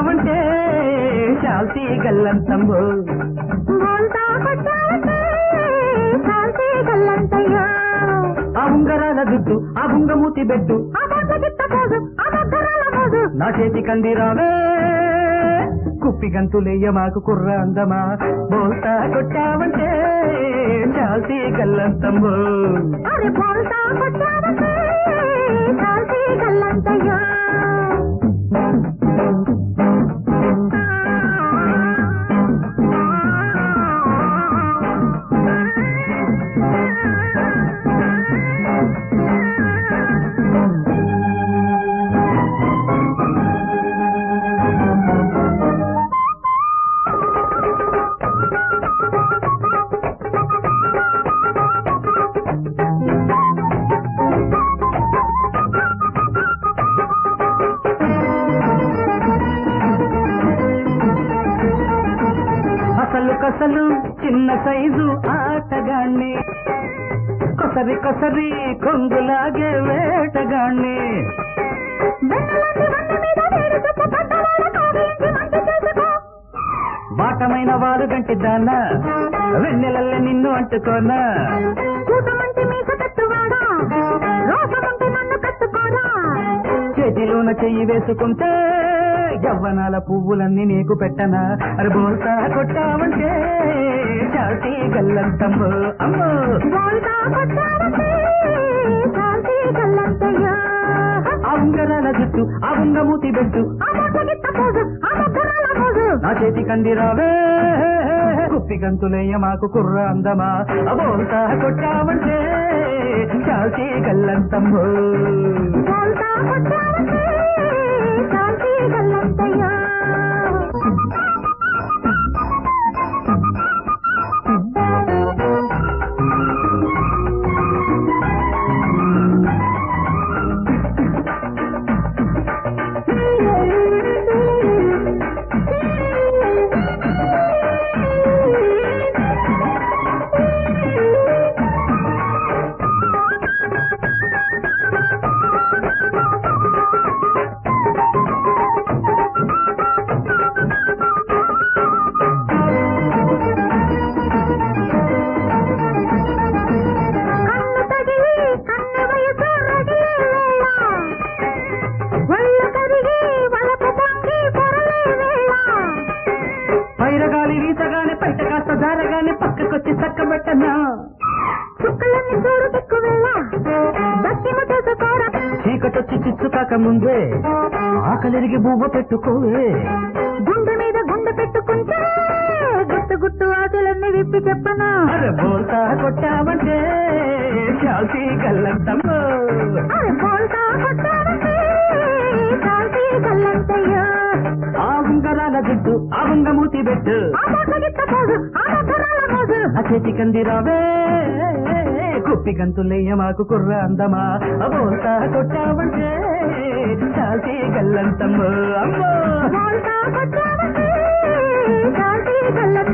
కొట్టావంటే శాల్తీ గల్లంతమ్మో బోల్తా కొట్టావంటే శాంతి గల్లంతయ్యో ఆ ఉంగరాల దుడ్డు ఆ బుంగమూతి బెట్టు ఆ బొట్ల గిట్ట పోదు ఆ దగ్గరాల మోదు నా చేతి కందిరావే కుప్పి గంతులెయ్య మాకు కుర్ర అందమా బోల్తా కొట్టావంటే శాల్తీ గల్లంతమ్మో అరే బోల్తా కొట్టావంటే శాంతి గల్లంతయ్యో అసలు కసలు చిన్న సైజు ఆటగాణ్ణి కొసరి కొసరి కొంగులాగే వేటగాణ్ణి వెన్నలాంటి వన్నె మీద వేడి చుక్క పడ్డవాడ కావించి మంచి చేసుకో వాటమైన వారు గంటి దాన వెన్నెలల్లే నిన్ను అంటుకోనా కూటమంటి మీస కట్టువాడా రోషమంటి నన్ను కట్టుకోరా చేతిలోన చెయ్యి వేసుకుంటే యవ్వనాల పువ్వులన్నీ నీకు పెట్టనా అరే బోల్తా కొట్టావంటే చాటి గల్లంతమ్మో అమ్మో బోల్తా కొట్టావంటే శాంతి గల్లంతయ్యో ఆ ఉంగరాల జుట్టు ఆ ఉంగమూతి బెట్టు ఆ బొట్ల గిట్ట పోదు ఆ దగ్గరాల మోదు నా చేతి కందిరావే కుప్పి గంతులయ్య మాకు కుర్ర అందమా అబోల్తా కొట్టావంటే చాల్చి గల్లంతమ్మో బోల్తా కొట్టావంటే శాంతి గల్లంతయ్యో కన్ను తగిలి కన్ను వయసు రగిలే వేళ ఒళ్ళు కరిగి వలపు పొంగి పొరలే వేళ పైరగాలి వీసగానే బయట కాస్త జారగానే పక్కకొచ్చి చక్కబెట్టనా చుక్కలన్నీ చూడు దిక్కు వేళ దక్కిమ చేసుకోరా చీకటొచ్చి చిచ్చుకాక ముందే ఆకలిరిగి బువ్వ పెట్టుకోవే గుండె మీద గుండె పెట్టుకుంటే గుట్టు గుట్టు ఆశలన్నీ విప్పి చెప్పనా అరే బోల్తా కొట్టావంటే చాల్చి గల్లంతమ్మో అరే బోల్తా కొట్టావంటే శాంతి గల్లంతయ్యో ఆ ఉంగరాల జుట్టు ఆ ఉంగమూతి బెట్టు ఆ బొట్ల గిట్ట పోదు ఆ దగ్గరాల మోదు ఆ చేతి కందిరావే కుప్పి గంతులయ్య మాకు కుర్ర అందమా అబోల్తా కొట్టావంటే చాల్చి గల్లంతమ్మో అమ్మో బోల్తా కొట్టావంటే శాంతి గల్లంతయ్యో